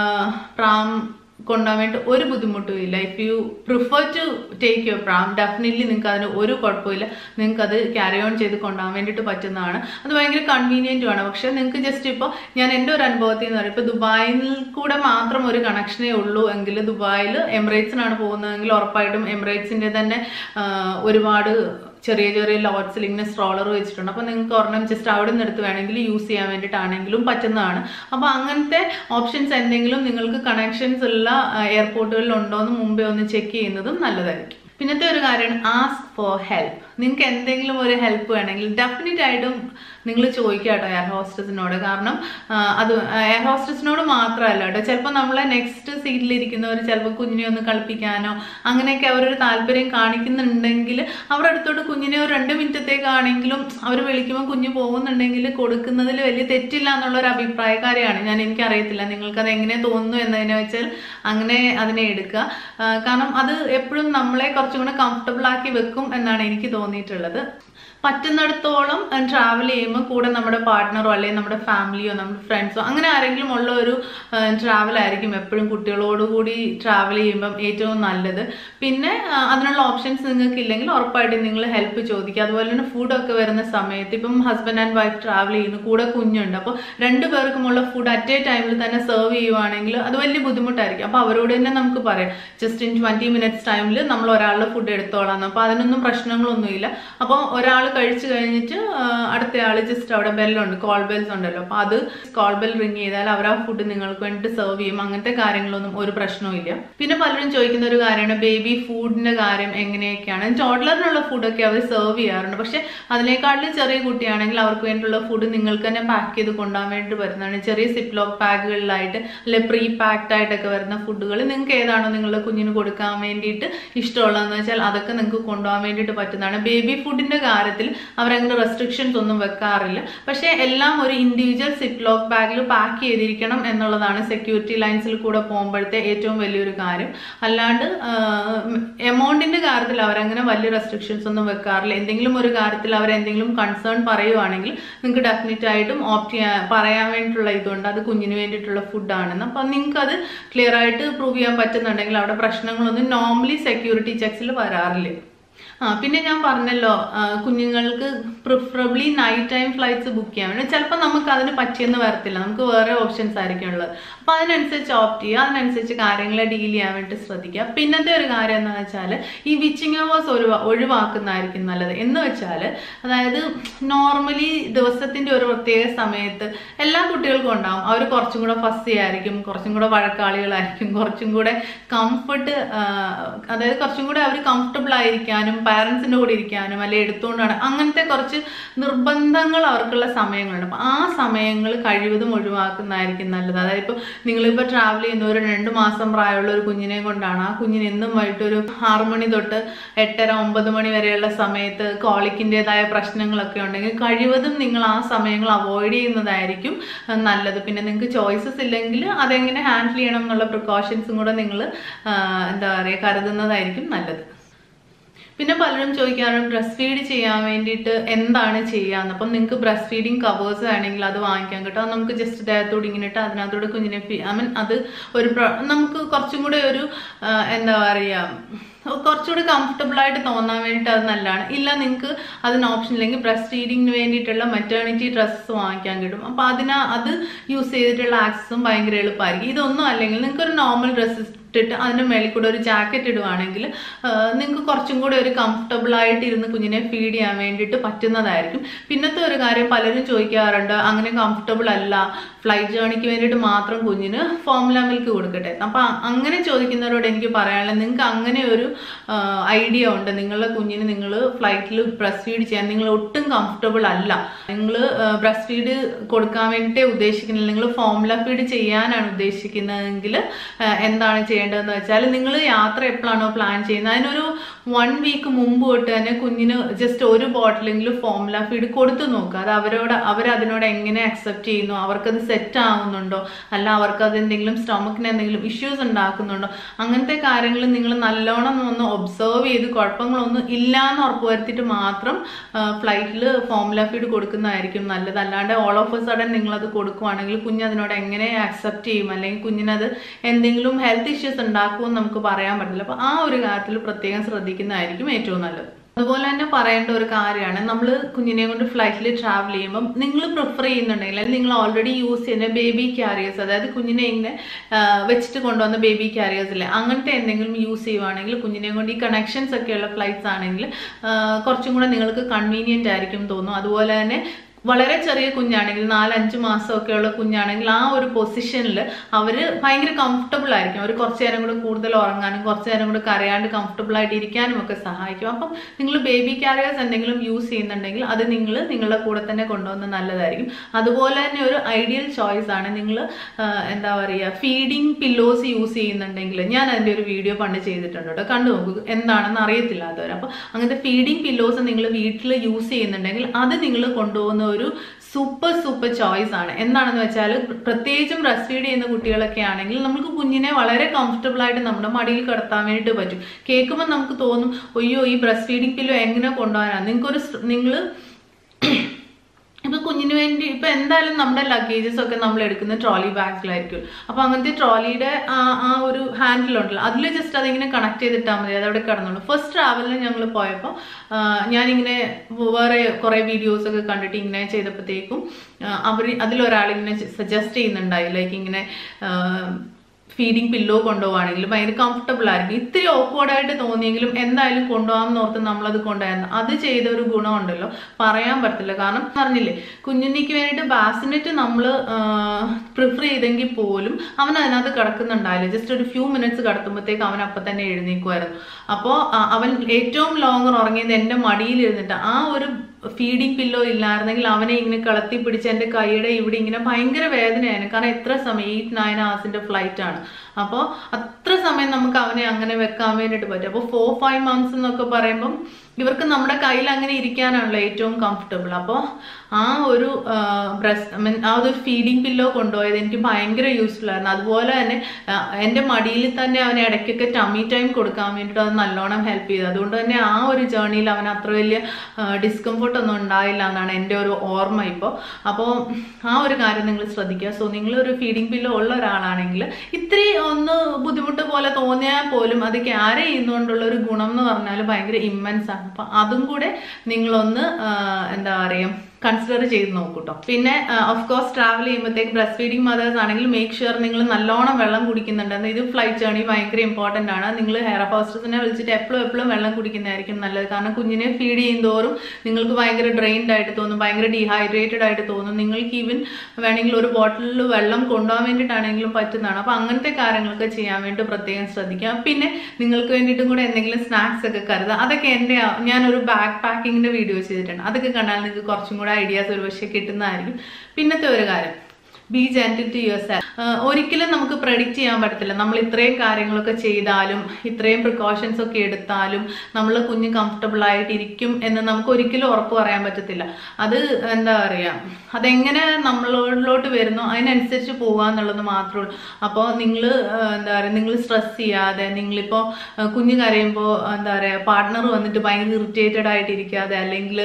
പ്രാം കൊണ്ടുപോകാൻ വേണ്ടി ഒരു ബുദ്ധിമുട്ടും ഇല്ല if you prefer to take your pram definitely നിങ്ങൾക്ക് അതിന് ഒരു കുഴപ്പമില്ല നിങ്ങൾക്ക് അത് ക്യാരി ഓൺ ചെയ്ത് കൊണ്ടുപോകാൻ വേണ്ടിയിട്ട് പറ്റുന്നതാണ് അത് ഭയങ്കര കൺവീനിയൻറ്റും ആണ് പക്ഷെ നിങ്ങൾക്ക് ജസ്റ്റ് ഇപ്പോൾ ഞാൻ എൻ്റെ ഒരു അനുഭവത്തിൽ നിന്ന് പറയും ഇപ്പോൾ ദുബായിൽ കൂടെ മാത്രം ഒരു കണക്ഷനേ ഉള്ളൂ എങ്കിൽ ദുബായിൽ എമിറേറ്റ്സിനാണ് പോകുന്നതെങ്കിൽ ഉറപ്പായിട്ടും എമിറേറ്റ്സിൻ്റെ തന്നെ ഒരുപാട് ചെറിയ ചെറിയ ലോട്ട്സിൽ ഇങ്ങനെ സ്ട്രോളർ വെച്ചിട്ടുണ്ട് അപ്പോൾ നിങ്ങൾക്ക് ഒരെണ്ണം ജസ്റ്റ് അവിടെ നിന്ന് എടുത്ത് വേണമെങ്കിൽ യൂസ് ചെയ്യാൻ വേണ്ടിയിട്ടാണെങ്കിലും പറ്റുന്നതാണ് അപ്പോൾ അങ്ങനത്തെ ഓപ്ഷൻസ് എന്തെങ്കിലും നിങ്ങൾക്ക് കണക്ഷൻസ് ഉള്ള എയർപോർട്ടുകളിൽ ഉണ്ടോ എന്ന് മുമ്പേ ഒന്ന് ചെക്ക് ചെയ്യുന്നതും നല്ലതായിരിക്കും പിന്നത്തെ ഒരു കാര്യമാണ് ആസ്ക് ഫോർ ഹെൽപ്പ് നിങ്ങൾക്ക് എന്തെങ്കിലും ഒരു ഹെൽപ്പ് വേണമെങ്കിൽ ഡെഫിനറ്റ് ആയിട്ടും നിങ്ങൾ ചോദിക്കുക കേട്ടോ എയർ ഹോസ്റ്റസിനോട് കാരണം അത് എയർ ഹോസ്റ്റസിനോട് മാത്രമല്ല കേട്ടോ ചിലപ്പോൾ നമ്മളെ നെക്സ്റ്റ് സീറ്റിലിരിക്കുന്നവർ ചിലപ്പോൾ കുഞ്ഞിനെ ഒന്ന് കളിപ്പിക്കാനോ അങ്ങനെയൊക്കെ അവരൊരു താല്പര്യം കാണിക്കുന്നുണ്ടെങ്കിൽ അവരുടെ അടുത്തോട്ട് കുഞ്ഞിനെ ഒരു രണ്ട് മിനിറ്റത്തേക്കാണെങ്കിലും അവർ വിളിക്കുമ്പോൾ കുഞ്ഞ് പോകുന്നുണ്ടെങ്കിൽ കൊടുക്കുന്നതിൽ വലിയ തെറ്റില്ല എന്നുള്ള ഒരു അഭിപ്രായക്കാരെയാണ് ഞാൻ എനിക്കറിയത്തില്ല നിങ്ങൾക്കത് എങ്ങനെ തോന്നുന്നു എന്നതിനെ വെച്ചാൽ അങ്ങനെ അതിനെ എടുക്കുക കാരണം അത് എപ്പോഴും നമ്മളെ കുറച്ചും കൂടെ കംഫർട്ടബിൾ ആക്കി വെക്കും എന്നാണ് എനിക്ക് തോന്നിയിട്ടുള്ളത് പറ്റുന്നിടത്തോളം ട്രാവൽ ചെയ്യുമ്പോൾ കൂടെ നമ്മുടെ പാർട്ട്ണറോ അല്ലെങ്കിൽ നമ്മുടെ ഫാമിലിയോ നമ്മുടെ ഫ്രണ്ട്സോ അങ്ങനെ ആരെങ്കിലും ഉള്ള ഒരു ട്രാവൽ ആയിരിക്കും എപ്പോഴും കുട്ടികളോടുകൂടി ട്രാവൽ ചെയ്യുമ്പം ഏറ്റവും നല്ലത് പിന്നെ അതിനുള്ള ഓപ്ഷൻസ് നിങ്ങൾക്ക് ഇല്ലെങ്കിൽ ഉറപ്പായിട്ടും നിങ്ങൾ ഹെൽപ്പ് ചോദിക്കുക അതുപോലെ തന്നെ ഫുഡൊക്കെ വരുന്ന സമയത്ത് ഇപ്പം ഹസ്ബൻഡ് ആൻഡ് വൈഫ് ട്രാവൽ ചെയ്യുന്നു കൂടെ കുഞ്ഞുണ്ട് അപ്പോൾ രണ്ടു പേർക്കുമുള്ള ഫുഡ് അറ്റ് എ ടൈമിൽ തന്നെ സെർവ് ചെയ്യുവാണെങ്കിൽ അത് വലിയ ബുദ്ധിമുട്ടായിരിക്കും അപ്പോൾ അവരോട് തന്നെ നമുക്ക് പറയാം ജസ്റ്റ് ഇൻ ട്വൻറ്റി മിനിറ്റ്സ് ടൈമിൽ നമ്മൾ ഒരാളുടെ ഫുഡ് എടുത്തോളാം അപ്പോൾ അതിനൊന്നും പ്രശ്നങ്ങളൊന്നുമില്ല അപ്പോൾ ഒരാൾ കഴിച്ചു കഴിഞ്ഞിട്ട് അടുത്ത ആൾ ജസ്റ്റ് അവിടെ ബെല്ലുണ്ട് കോൾ ബെൽസ് ഉണ്ടല്ലോ അപ്പോൾ അത് കോൾ ബെൽ റിങ് ചെയ്താൽ അവർ ആ ഫുഡ് നിങ്ങൾക്ക് വേണ്ടിയിട്ട് സെർവ് ചെയ്യും അങ്ങനത്തെ കാര്യങ്ങളൊന്നും ഒരു പ്രശ്നവും ഇല്ല പിന്നെ പലരും ചോദിക്കുന്ന ഒരു കാര്യമാണ് ബേബി ഫുഡിന്റെ കാര്യം എങ്ങനെയൊക്കെയാണ് ടോഡ്ലറിനുള്ള ഫുഡൊക്കെ അവർ സെർവ് ചെയ്യാറുണ്ട് പക്ഷെ അതിനേക്കാട്ടിലും ചെറിയ കുട്ടിയാണെങ്കിൽ അവർക്ക് വേണ്ടിയിട്ടുള്ള ഫുഡ് നിങ്ങൾക്ക് തന്നെ പാക്ക് ചെയ്ത് കൊണ്ടുപോകാൻ വേണ്ടി വരുന്നതാണ് ചെറിയ സിപ്പ് ലോക്ക് ബാഗുകളിലായിട്ട് അല്ലെ പ്രീ പാക്ഡ് ആയിട്ടൊക്കെ വരുന്ന ഫുഡുകൾ നിങ്ങൾക്ക് ഏതാണോ നിങ്ങളുടെ കുഞ്ഞിന് കൊടുക്കാൻ വേണ്ടിയിട്ട് ഇഷ്ടമുള്ളതെന്ന് വെച്ചാൽ അതൊക്കെ നിങ്ങൾക്ക് കൊണ്ടുപോകാൻ വേണ്ടിയിട്ട് പറ്റുന്നതാണ് ബേബി ഫുഡിന്റെ കാര്യത്തിൽ അവരങ്ങനെ റെസ്ട്രിക്ഷൻസ് ഒന്നും വെക്കാറില്ല പക്ഷേ എല്ലാം ഒരു ഇൻഡിവിജ്വൽ സിപ്പ് ലോക്ക് ബാഗിൽ പാക്ക് ചെയ്തിരിക്കണം എന്നുള്ളതാണ് സെക്യൂരിറ്റി ലൈൻസിൽ കൂടെ പോകുമ്പോഴത്തെ ഏറ്റവും വലിയൊരു കാര്യം അല്ലാണ്ട് എമൗണ്ടിന്റെ കാര്യത്തിൽ അവരങ്ങനെ വലിയ റെസ്ട്രിക്ഷൻസ് ഒന്നും വെക്കാറില്ല എന്തെങ്കിലും ഒരു കാര്യത്തിൽ അവർ എന്തെങ്കിലും കൺസേൺ പറയുവാണെങ്കിൽ നിങ്ങൾക്ക് ഡെഫിനറ്റ് ആയിട്ടും ഓപ്റ്റ് ചെയ്യാൻ പറയാൻ വേണ്ടിയിട്ടുള്ള ഇതുണ്ട് അത് കുഞ്ഞിന് വേണ്ടിയിട്ടുള്ള ഫുഡാണെന്ന് അപ്പം നിങ്ങൾക്ക് അത് ക്ലിയർ ആയിട്ട് പ്രൂവ് ചെയ്യാൻ പറ്റുന്നുണ്ടെങ്കിൽ അവിടെ പ്രശ്നങ്ങളൊന്നും നോർമലി സെക്യൂരിറ്റി ചെക്സിൽ വരാറില്ല ആ പിന്നെ ഞാൻ പറഞ്ഞല്ലോ കുഞ്ഞുങ്ങൾക്ക് preferably night time flights book ചെയ്യാൻ വേണ്ടി ചിലപ്പോൾ നമുക്ക് അതിന് പറ്റിയെന്ന് വരത്തില്ല നമുക്ക് വേറെ ഓപ്ഷൻസ് ആയിരിക്കും ഉള്ളത് അപ്പോൾ അതിനനുസരിച്ച് ഓപ്റ്റ് ചെയ്യുക അതിനനുസരിച്ച് കാര്യങ്ങളെ ഡീൽ ചെയ്യാൻ വേണ്ടി ശ്രദ്ധിക്കുക പിന്നത്തെ ഒരു കാര്യം എന്താണെന്ന് വെച്ചാൽ ഈ വിച്ചിങ് അവേഴ്സ് ഒഴിവാ ഒഴിവാക്കുന്നതായിരിക്കും നല്ലത് എന്ന് വെച്ചാൽ അതായത് നോർമലി ദിവസത്തിൻ്റെ ഒരു പ്രത്യേക സമയത്ത് എല്ലാ കുട്ടികൾക്കും ഉണ്ടാവും അവർ കുറച്ചും കൂടെ ഫസ്സി ആയിരിക്കും കുറച്ചും കൂടെ വഴക്കാളികളായിരിക്കും കുറച്ചും കൂടെ കംഫർട്ട് അതായത് കുറച്ചും കൂടെ അവർ കംഫർട്ടബിൾ ആയിരിക്കാനും പാരൻസിൻ്റെ കൂടെ ഇരിക്കാനും അല്ലെങ്കിൽ എടുത്തുകൊണ്ടാണ് അങ്ങനത്തെ കുറച്ച് നിർബന്ധങ്ങൾ അവർക്കുള്ള സമയങ്ങളുണ്ട് അപ്പം ആ സമയങ്ങൾ കഴിവതും ഒഴിവാക്കുന്നതായിരിക്കും നല്ലത് അതായത് ഇപ്പോൾ നിങ്ങളിപ്പോൾ ട്രാവൽ ചെയ്യുന്ന ഒരു രണ്ട് മാസം പ്രായമുള്ള ഒരു കുഞ്ഞിനെ കൊണ്ടാണ് ആ കുഞ്ഞിന് എന്നും വൈകിട്ട് ഒരു ആറു മണി തൊട്ട് എട്ടര ഒമ്പത് മണി വരെയുള്ള സമയത്ത് കോളിക്കിൻ്റെതായ പ്രശ്നങ്ങളൊക്കെ ഉണ്ടെങ്കിൽ കഴിവതും നിങ്ങൾ ആ സമയങ്ങൾ അവോയ്ഡ് ചെയ്യുന്നതായിരിക്കും അഹ് നല്ലത് പിന്നെ നിങ്ങൾക്ക് ചോയ്സസ് ഇല്ലെങ്കിൽ അതെങ്ങനെ ഹാൻഡിൽ ചെയ്യണം എന്നുള്ള പ്രിക്കോഷൻസും കൂടെ നിങ്ങൾ എന്താ പറയുക കരുതുന്നതായിരിക്കും നല്ലത് പിന്നെ പലരും ചോദിക്കാറുണ്ട് ബ്രസ്റ്റ് ഫീഡ് ചെയ്യാൻ വേണ്ടിയിട്ട് എന്താണ് ചെയ്യാന്ന് അപ്പം നിങ്ങൾക്ക് ബ്രസ്റ്റ് ഫീഡിങ് കവേഴ്സ് വേണമെങ്കിൽ അത് വാങ്ങിക്കാൻ കിട്ടും അത് നമുക്ക് ജസ്റ്റ് ദേഹത്തോട് ഇങ്ങനെ ഇട്ട് അതിനകത്തോട് കുഞ്ഞിനെ ഐ മീൻ അത് ഒരു പ്ര- നമുക്ക് കുറച്ചും കൂടെ ഒരു ആ, എന്താ പറയുക കുറച്ചുകൂടി കംഫർട്ടബിൾ ആയിട്ട് തോന്നാൻ വേണ്ടിയിട്ട് അത് നല്ലതാണ് ഇല്ല നിങ്ങൾക്ക് അതിന് ഓപ്ഷൻ ഇല്ലെങ്കിൽ ബ്രസ്റ്റ് ഫീഡിങ്ങിന് വേണ്ടിയിട്ടുള്ള മെറ്റേണിറ്റി ഡ്രസ്സസ് വാങ്ങിക്കാൻ കിട്ടും അപ്പോൾ അതിന് അത് യൂസ് ചെയ്തിട്ടുള്ള ആക്സസും ഭയങ്കര എളുപ്പമായിരിക്കും ഇതൊന്നും അല്ലെങ്കിൽ നിങ്ങൾക്ക് ഒരു നോർമൽ ഡ്രസ്സ് ഇട്ടിട്ട് അതിൻ്റെ മേളിൽ കൂടെ ഒരു ജാക്കറ്റ് ഇടുവാണെങ്കിൽ നിങ്ങൾക്ക് കുറച്ചും കൂടി ഒരു കംഫർട്ടബിൾ ആയിട്ട് ഇരുന്ന് കുഞ്ഞിനെ ഫീഡ് ചെയ്യാൻ വേണ്ടിയിട്ട് പറ്റുന്നതായിരിക്കും പിന്നത്തെ ഒരു കാര്യം പലരും ചോദിക്കാറുണ്ട് അങ്ങനെ കംഫർട്ടബിൾ അല്ല ഫ്ലൈറ്റ് ജേണിക്ക് വേണ്ടിയിട്ട് മാത്രം കുഞ്ഞിന് ഫോമുല മിൽക്ക് കൊടുക്കട്ടെ അപ്പം അങ്ങനെ ചോദിക്കുന്നവരോട് എനിക്ക് പറയാനുള്ളത് നിങ്ങൾക്ക് അങ്ങനെ ഒരു ഐഡിയ ഉണ്ട് നിങ്ങളുടെ കുഞ്ഞിന് നിങ്ങൾ ഫ്ലൈറ്റിൽ ബ്രസ്റ്റ് ഫീഡ് ചെയ്യാൻ നിങ്ങൾ ഒട്ടും കംഫർട്ടബിൾ അല്ല നിങ്ങൾ ബ്രസ്റ്റ് ഫീഡ് കൊടുക്കാൻ വേണ്ടിയിട്ടേ ഉദ്ദേശിക്കുന്നില്ല നിങ്ങൾ ഫോമുല ഫീഡ് ചെയ്യാനാണ് ഉദ്ദേശിക്കുന്നതെങ്കിൽ ആ, എന്താണ് ചെയ്യേണ്ടതെന്ന് വെച്ചാൽ നിങ്ങൾ യാത്ര എപ്പോഴാണോ പ്ലാൻ ചെയ്യുന്നത് അതിനൊരു വൺ വീക്ക് മുമ്പ് തൊട്ട് തന്നെ കുഞ്ഞിന് ജസ്റ്റ് ഒരു ബോട്ടിലെങ്കിലും ഫോമുല ഫീഡ് കൊടുത്തു നോക്കുക അത് അവരോട് അവരതിനോട് എങ്ങനെ അക്സെപ്റ്റ് ചെയ്യുന്നു അവർക്കത് സെറ്റ് ആവുന്നുണ്ടോ അല്ല അവർക്ക് അത് എന്തെങ്കിലും സ്റ്റൊമക്കിന് എന്തെങ്കിലും ഇഷ്യൂസ് ഉണ്ടാക്കുന്നുണ്ടോ അങ്ങനത്തെ കാര്യങ്ങൾ നിങ്ങൾ നല്ലോണം ഒന്ന് ഒബ്സർവ് ചെയ്ത് കുഴപ്പങ്ങളൊന്നും ഇല്ല എന്ന് ഉറപ്പ് വരുത്തിയിട്ട് മാത്രം ഫ്ലൈറ്റിൽ ഫോമുല ഫീഡ് കൊടുക്കുന്നതായിരിക്കും നല്ലത് അല്ലാണ്ട് ഓൾ ഓഫ് എ സഡൻ നിങ്ങളത് കൊടുക്കുവാണെങ്കിൽ കുഞ്ഞ് അതിനോട് എങ്ങനെ അക്സെപ്റ്റ് ചെയ്യും അല്ലെങ്കിൽ കുഞ്ഞിനത് എന്തെങ്കിലും ഹെൽത്ത് ഇഷ്യൂസ് ഉണ്ടാക്കുമെന്ന് നമുക്ക് പറയാൻ പറ്റില്ല അപ്പോൾ ആ ഒരു കാര്യത്തിൽ പ്രത്യേകം ശ്രദ്ധിക്കുന്നതായിരിക്കും ഏറ്റവും നല്ലത് അതുപോലെ തന്നെ പറയേണ്ട ഒരു കാര്യമാണ് നമ്മൾ കുഞ്ഞിനെ കൊണ്ട് ഫ്ലൈറ്റിൽ ട്രാവൽ ചെയ്യുമ്പം നിങ്ങൾ പ്രിഫർ ചെയ്യുന്നുണ്ടെങ്കിൽ അല്ലെങ്കിൽ നിങ്ങൾ ഓൾറെഡി യൂസ് ചെയ്യുന്ന ബേബി ക്യാരിയേഴ്സ് അതായത് കുഞ്ഞിനെ ഇങ്ങനെ ആ, വെച്ചിട്ട് കൊണ്ടുവന്ന ബേബി ക്യാരിയേഴ്സ് ഇല്ലേ അങ്ങനത്തെ എന്തെങ്കിലും യൂസ് ചെയ്യുവാണെങ്കിൽ കുഞ്ഞിനെ കൊണ്ട് ഈ കണക്ഷൻസ് ഒക്കെയുള്ള ഫ്ലൈറ്റ്സ് ആണെങ്കിൽ ആ, കുറച്ചും കൂടെ നിങ്ങൾക്ക് കൺവീനിയൻ്റ് ആയിരിക്കും തോന്നും അതുപോലെ തന്നെ വളരെ ചെറിയ കുഞ്ഞാണെങ്കിൽ നാലഞ്ച് മാസമൊക്കെയുള്ള കുഞ്ഞാണെങ്കിൽ ആ ഒരു പൊസിഷനിൽ അവർ ഭയങ്കര കംഫർട്ടബിൾ ആയിരിക്കും അവർ കുറച്ച് നേരം കൂടെ കൂടുതൽ ഉറങ്ങാനും കുറച്ച് നേരം കൂടെ കരയാണ്ട് കംഫർട്ടബിൾ ആയിട്ട് ഇരിക്കാനും ഒക്കെ സഹായിക്കും അപ്പം നിങ്ങൾ ബേബി ക്യാരിയേഴ്സ് എന്തെങ്കിലും യൂസ് ചെയ്യുന്നുണ്ടെങ്കിൽ അത് നിങ്ങൾ നിങ്ങളുടെ കൂടെ തന്നെ കൊണ്ടുവന്ന് നല്ലതായിരിക്കും അതുപോലെ തന്നെ ഒരു ഐഡിയൽ ചോയ്സ് ആണ് നിങ്ങൾ എന്താ പറയുക ഫീഡിങ് പില്ലോസ് യൂസ് ചെയ്യുന്നുണ്ടെങ്കിൽ ഞാൻ അതിൻ്റെ ഒരു വീഡിയോ പണ്ട് ചെയ്തിട്ടുണ്ട് കേട്ടോ കണ്ടു നോക്കൂ എന്താണെന്ന് അറിയത്തില്ലാത്തവർ അപ്പോൾ അങ്ങനത്തെ ഫീഡിങ് പില്ലോസ് നിങ്ങൾ വീട്ടിൽ യൂസ് ചെയ്യുന്നുണ്ടെങ്കിൽ അത് നിങ്ങൾ കൊണ്ടുപോകുന്ന ഒരു സൂപ്പർ സൂപ്പർ ചോയ്സ് ആണ് എന്താണെന്ന് വെച്ചാൽ പ്രത്യേകിച്ചും ബ്രസ്റ്റ് ഫീഡ് ചെയ്യുന്ന കുട്ടികളൊക്കെ ആണെങ്കിൽ നമുക്ക് കുഞ്ഞിനെ വളരെ കംഫർട്ടബിൾ ആയിട്ട് നമ്മുടെ മടിയിൽ കിടത്താൻ വേണ്ടിയിട്ട് പറ്റും കേൾക്കുമ്പോൾ നമുക്ക് തോന്നും അയ്യോ ഈ ബ്രസ്റ്റ് ഫീഡിംഗ് പില്ലോ എങ്ങനെ കൊണ്ടുപോകാനാണ് നിങ്ങൾക്കൊരു നിങ്ങൾ ഇപ്പൊ കുഞ്ഞിന് വേണ്ടി ഇപ്പൊ എന്തായാലും നമ്മുടെ ലഗേജസ് ഒക്കെ നമ്മൾ എടുക്കുന്ന ട്രോളി ബാഗ്സിലായിരിക്കും അപ്പൊ അങ്ങനത്തെ ട്രോളിയുടെ ആ ആ ഒരു ഹാൻഡിൽ ഉണ്ടല്ലോ അതിൽ ജസ്റ്റ് അതിങ്ങനെ കണക്ട് ചെയ്തിട്ടാൽ മതി അത് അവിടെ കിടന്നുള്ളൂ ഫസ്റ്റ് ട്രാവലിന് ഞങ്ങൾ പോയപ്പോൾ ഞാനിങ്ങനെ വേറെ കുറെ വീഡിയോസ് ഒക്കെ കണ്ടിട്ട് ഇങ്ങനെ ചെയ്തപ്പോഴത്തേക്കും അവർ അതിലൊരാളിങ്ങനെ സജസ്റ്റ് ചെയ്യുന്നുണ്ടായി ലൈക്ക് ഇങ്ങനെ ആ, ഫീഡിങ് പില്ലോ കൊണ്ടുപോവാണെങ്കിൽ ഭയങ്കര കംഫർട്ടബിൾ ആയിരിക്കും ഇത്തിരി ഓക്വേർഡായിട്ട് തോന്നിയെങ്കിലും എന്തായാലും കൊണ്ടുപോകാമെന്ന് ഓർത്ത് നമ്മളത് കൊണ്ടുപോയിരുന്നു അത് ചെയ്ത ഒരു ഗുണമുണ്ടല്ലോ പറയാൻ പറ്റില്ല കാരണം പറഞ്ഞില്ലേ കുഞ്ഞുണ്ണിക്ക് വേണ്ടിയിട്ട് ബാസിനെറ്റ് നമ്മൾ പ്രിഫർ ചെയ്തെങ്കിൽ പോലും അവൻ അതിനകത്ത് കിടക്കുന്നുണ്ടായില്ല ജസ്റ്റ് ഒരു ഫ്യൂ മിനിറ്റ്സ് കിടത്തുമ്പോഴത്തേക്ക് അവൻ അപ്പം തന്നെ എഴുന്നേക്കുമായിരുന്നു അപ്പോൾ അവൻ ഏറ്റവും ലോങ്ങർ ഉറങ്ങിയത് എൻ്റെ മടിയിൽ ഇരുന്നിട്ട് ആ ഒരു ഫീഡിങ് പില്ലോ ഇല്ലായിരുന്നെങ്കിൽ അവനെ ഇങ്ങനെ കളത്തി പിടിച്ച് എൻ്റെ കൈയുടെ ഇവിടെ ഇങ്ങനെ ഭയങ്കര വേദനയായിരുന്നു കാരണം എത്ര സമയം എയ്റ്റ് നയൻ ഹവേഴ്സിൻ്റെ ഫ്ലൈറ്റ് ആണ് അപ്പോൾ അത്ര സമയം നമുക്ക് അവനെ അങ്ങനെ വെക്കാൻ വേണ്ടിയിട്ട് പറ്റും അപ്പോൾ ഫോർ ഫൈവ് മന്ത്സ് എന്നൊക്കെ പറയുമ്പം ഇവർക്ക് നമ്മുടെ കയ്യിൽ അങ്ങനെ ഇരിക്കാനാണല്ലോ ഏറ്റവും കംഫർട്ടബിൾ അപ്പോൾ ആ ഒരു ബ്രസ്റ്റ് മീൻ ആ ഒരു ഫീഡിങ് പില്ലോ കൊണ്ടുപോയത് എനിക്ക് ഭയങ്കര യൂസ്ഫുൾ ആയിരുന്നു അതുപോലെ തന്നെ ആ, എൻ്റെ മടിയിൽ തന്നെ അവന് ഇടയ്ക്കൊക്കെ ടമ്മി ടൈം കൊടുക്കാൻ വേണ്ടിയിട്ട് അത് നല്ലോണം ഹെൽപ്പ് ചെയ്തു അതുകൊണ്ട് തന്നെ ആ ഒരു ജേർണിയിൽ അവന് അത്ര വലിയ ഡിസ്കംഫർട്ട് ഒന്നും ഉണ്ടായില്ല എന്നാണ് എൻ്റെ ഒരു ഓർമ്മ ഇപ്പോൾ അപ്പോൾ ആ ഒരു കാര്യം നിങ്ങൾ ശ്രദ്ധിക്കുക സോ നിങ്ങൾ ഒരു ഫീഡിങ് പില്ലോ ഉള്ള ഒരാളാണെങ്കിൽ ഇത്തിരി ഒന്ന് ബുദ്ധിമുട്ട് പോലെ തോന്നിയാൽ പോലും അത് ക്യാരി ചെയ്യുന്നതുകൊണ്ടുള്ള ഒരു ഗുണം എന്ന് പറഞ്ഞാൽ ഭയങ്കര ഇമ്മൻസ് ആണ് അപ്പം അതും കൂടെ നിങ്ങളൊന്ന് ആ, എന്താ പറയുക കൺസിഡർ ചെയ്ത് നോക്കൂട്ടോ പിന്നെ ഓഫ് കോഴ്സ് ട്രാവൽ ചെയ്യുമ്പോഴത്തേക്ക് ബ്രസ്റ്റ് ഫീഡിങ് മദേഴ്സ് ആണെങ്കിൽ മേക്ക് ഷുവർ നിങ്ങൾ നല്ലോണം വെള്ളം കുടിക്കുന്നുണ്ടെന്ന് ഇത് ഫ്ലൈറ്റ് ജേർണി ഭയങ്കര ഇമ്പോർട്ടൻ്റ് ആണ് നിങ്ങൾ ഹെയർ ഹോസ്റ്റസിനെ വിളിച്ചിട്ട് എപ്പോഴും എപ്പോഴും വെള്ളം കുടിക്കുന്നതായിരിക്കും നല്ലത് കാരണം കുഞ്ഞിനെ ഫീഡ് ചെയ്യുന്തോറും നിങ്ങൾക്ക് ഭയങ്കര ഡ്രെയിൻഡ് ആയിട്ട് തോന്നും ഭയങ്കര ഡീഹൈഡ്രേറ്റഡ് ആയിട്ട് തോന്നും നിങ്ങൾക്ക് ഈവൻ വേണമെങ്കിൽ ഒരു ബോട്ടിലിൽ വെള്ളം കൊണ്ടുപോകാൻ വേണ്ടിയിട്ടാണെങ്കിലും പറ്റുന്നതാണ് അപ്പോൾ അങ്ങനത്തെ കാര്യങ്ങളൊക്കെ ചെയ്യാൻ വേണ്ടി പ്രത്യേകം ശ്രദ്ധിക്കുക പിന്നെ നിങ്ങൾക്ക് വേണ്ടിയിട്ടും കൂടെ എന്തെങ്കിലും സ്നാക്സ് ഒക്കെ കരുതുക അതൊക്കെ എൻ്റെ ഞാനൊരു ബാക്ക് പാക്കിങ്ങിൻ്റെ വീഡിയോ ചെയ്തിട്ടുണ്ട് അതൊക്കെ കണ്ടാൽ നിങ്ങൾക്ക് കുറച്ചും കൂടെ ഐഡിയാസ് ഒരു പക്ഷേ കിട്ടുന്നതായിരിക്കും പിന്നത്തെ ഒരു കാര്യം be gentle to yourself ഒരിക്കലും നമുക്ക് പ്രഡിക്റ്റ് ചെയ്യാൻ പറ്റത്തില്ല നമ്മൾ ഇത്രയും കാര്യങ്ങളൊക്കെ ചെയ്താലും ഇത്രയും പ്രിക്കോഷൻസ് ഒക്കെ എടുത്താലും നമ്മൾ കുഞ്ഞ് കംഫർട്ടബിൾ ആയിട്ടിരിക്കും എന്ന് നമുക്ക് ഒരിക്കലും ഉറപ്പ് പറയാൻ പറ്റത്തില്ല അത് എന്താ പറയുക അതെങ്ങനെ നമ്മളോട്ട് വരുന്നോ അതിനനുസരിച്ച് പോകുക എന്നുള്ളത് മാത്രമേ ഉള്ളൂ അപ്പോൾ നിങ്ങൾ എന്താ പറയുക നിങ്ങൾ സ്ട്രെസ് ചെയ്യാതെ നിങ്ങളിപ്പോൾ കുഞ്ഞ് കരയുമ്പോൾ എന്താ പറയുക പാർട്ട്ണർ വന്നിട്ട് ഭയങ്കര ഇറിറ്റേറ്റഡ് ആയിട്ടിരിക്കാതെ അല്ലെങ്കിൽ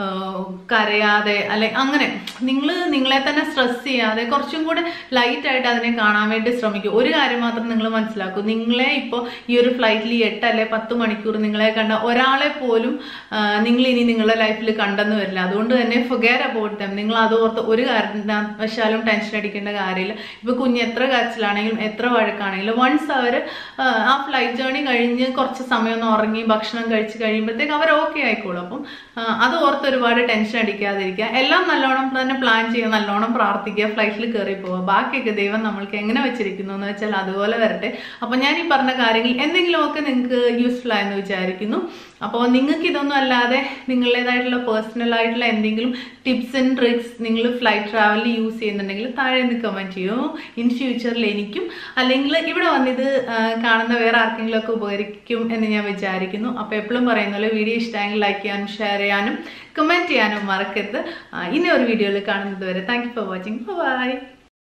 കരയാതെ അല്ലെ അങ്ങനെ നിങ്ങൾ നിങ്ങളെ തന്നെ സ്ട്രെസ് ചെയ്യാതെ കുറച്ചും കൂടെ ലൈറ്റ് ആയിട്ട് അതിനെ കാണാൻ വേണ്ടി ശ്രമിക്കും ഒരു കാര്യം മാത്രം നിങ്ങൾ മനസ്സിലാക്കൂ നിങ്ങളെ ഇപ്പോൾ ഈ ഒരു ഫ്ലൈറ്റിൽ എട്ട് അല്ലെ പത്ത് മണിക്കൂർ നിങ്ങളെ കണ്ട ഒരാളെ പോലും നിങ്ങൾ ഇനി നിങ്ങളുടെ ലൈഫിൽ കണ്ടെന്ന് വരില്ല അതുകൊണ്ട് തന്നെ ഫൊഗേർ അബൌട്ട് ദം നിങ്ങൾ അത് ഓർത്ത് ഒരു കാരണവശാലും ടെൻഷൻ അടിക്കേണ്ട കാര്യമില്ല ഇപ്പൊ കുഞ്ഞ് എത്ര കരച്ചിലാണെങ്കിലും എത്ര വഴക്കാണെങ്കിലും വൺസ് അവർ ആ ഫ്ലൈറ്റ് ജേർണി കഴിഞ്ഞ് കുറച്ച് സമയം ഒന്ന് ഉറങ്ങി ഭക്ഷണം കഴിച്ച് കഴിയുമ്പോഴത്തേക്ക് അവർ ഓക്കെ ആയിക്കോളും അപ്പം അത് ഓർത്ത് ഒരുപാട് ടെൻഷൻ അടിക്കാതിരിക്കുക എല്ലാം നല്ലോണം തന്നെ പ്ലാൻ ചെയ്യുക നല്ലോണം പ്രാർത്ഥിക്കുക ഫ്ലൈറ്റിൽ കയറി പോവുക ബാക്കിയൊക്കെ ദൈവം നമ്മൾക്ക് എങ്ങനെ വെച്ചിരിക്കുന്നു എന്ന് വെച്ചാൽ അതുപോലെ വരട്ടെ അപ്പൊ ഞാൻ ഈ പറഞ്ഞ കാര്യങ്ങൾ എന്തെങ്കിലുമൊക്കെ നിങ്ങൾക്ക് യൂസ്ഫുൾ ആയെന്ന് വിചാരിക്കുന്നു അപ്പോൾ നിങ്ങൾക്ക് ഇതൊന്നും അല്ലാതെ നിങ്ങളുടേതായിട്ടുള്ള പേഴ്സണൽ ആയിട്ടുള്ള എന്തെങ്കിലും ടിപ്സ് ആൻഡ് ട്രിക്സ് നിങ്ങൾ ഫ്ലൈറ്റ് ട്രാവലിൽ യൂസ് ചെയ്യുന്നുണ്ടെങ്കിൽ താഴെ നിന്ന് കമൻറ്റ് ചെയ്യൂ ഇൻ ഫ്യൂച്ചറിൽ എനിക്കും അല്ലെങ്കിൽ ഇവിടെ വന്നിത് കാണുന്ന വേറെ ആർക്കെങ്കിലും ഒക്കെ ഉപകരിക്കും എന്ന് ഞാൻ വിചാരിക്കുന്നു അപ്പോൾ എപ്പോഴും പറയുന്ന പോലെ വീഡിയോ ഇഷ്ടമായെങ്കിൽ ലൈക്ക് ചെയ്യാനും ഷെയർ ചെയ്യാനും കമൻറ്റ് ചെയ്യാനും മറക്കരുത് ഇനി ഒരു വീഡിയോയിൽ കാണുന്നത് വരെ thank you for watching by